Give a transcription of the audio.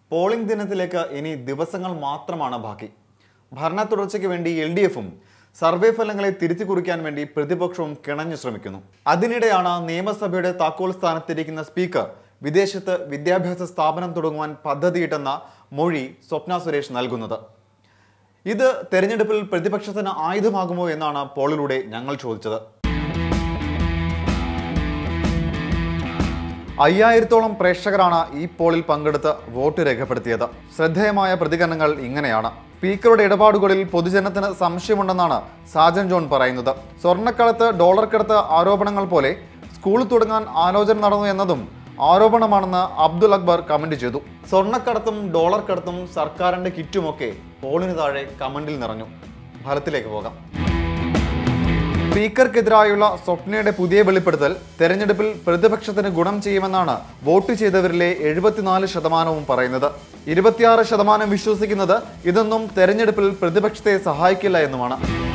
polling ദിനത്തിലേക്ക് ഇനി ദിവസങ്ങൾ മാത്രമാണ് ബാക്കി ഭരണ തുടർച്ചയ്ക്ക് വേണ്ടി എൽ ഡി എഫും സർവേ ഫലങ്ങളെ തിരുത്തി കുറിക്കാൻ വേണ്ടി പ്രതിപക്ഷവും കിണഞ്ഞു ശ്രമിക്കുന്നു അതിനിടെയാണ് നിയമസഭയുടെ താക്കോൽ സ്ഥാനത്തിരിക്കുന്ന സ്പീക്കർ വിദേശത്ത് വിദ്യാഭ്യാസ സ്ഥാപനം തുടങ്ങുവാൻ പദ്ധതിയിട്ടെന്ന മൊഴി സ്വപ്ന സുരേഷ് നൽകുന്നത് ഇത് തെരഞ്ഞെടുപ്പിൽ പ്രതിപക്ഷത്തിന് ആയുധമാകുമോ എന്നാണ് പോളിലൂടെ ഞങ്ങൾ ചോദിച്ചത് അയ്യായിരത്തോളം പ്രേക്ഷകരാണ് ഈ പോളിൽ പങ്കെടുത്ത് വോട്ട് രേഖപ്പെടുത്തിയത് ശ്രദ്ധേയമായ പ്രതികരണങ്ങൾ ഇങ്ങനെയാണ് സ്പീക്കറുടെ ഇടപാടുകളിൽ പൊതുജനത്തിന് സംശയമുണ്ടെന്നാണ് സാജൻ ജോൺ പറയുന്നത് സ്വർണ്ണക്കടത്ത് ഡോളർ കടത്ത് ആരോപണങ്ങൾ പോലെ സ്കൂൾ തുടങ്ങാൻ ആലോചന നടന്നു എന്നതും ആരോപണമാണെന്ന് അബ്ദുൽ അക്ബർ കമന്റ് ചെയ്തു സ്വർണ്ണക്കടത്തും ഡോളർ കടത്തും സർക്കാരിന്റെ കിറ്റുമൊക്കെ പോളിന് താഴെ കമന്റിൽ നിറഞ്ഞു ഫലത്തിലേക്ക് പോകാം സ്പീക്കർക്കെതിരായുള്ള സ്വപ്നയുടെ പുതിയ വെളിപ്പെടുത്തൽ തെരഞ്ഞെടുപ്പിൽ പ്രതിപക്ഷത്തിന് ഗുണം ചെയ്യുമെന്നാണ് വോട്ട് ചെയ്തവരിലെ എഴുപത്തിനാല് ശതമാനവും പറയുന്നത് ഇരുപത്തിയാറ് ശതമാനം വിശ്വസിക്കുന്നത് ഇതൊന്നും തെരഞ്ഞെടുപ്പിൽ പ്രതിപക്ഷത്തെ സഹായിക്കില്ല എന്നുമാണ്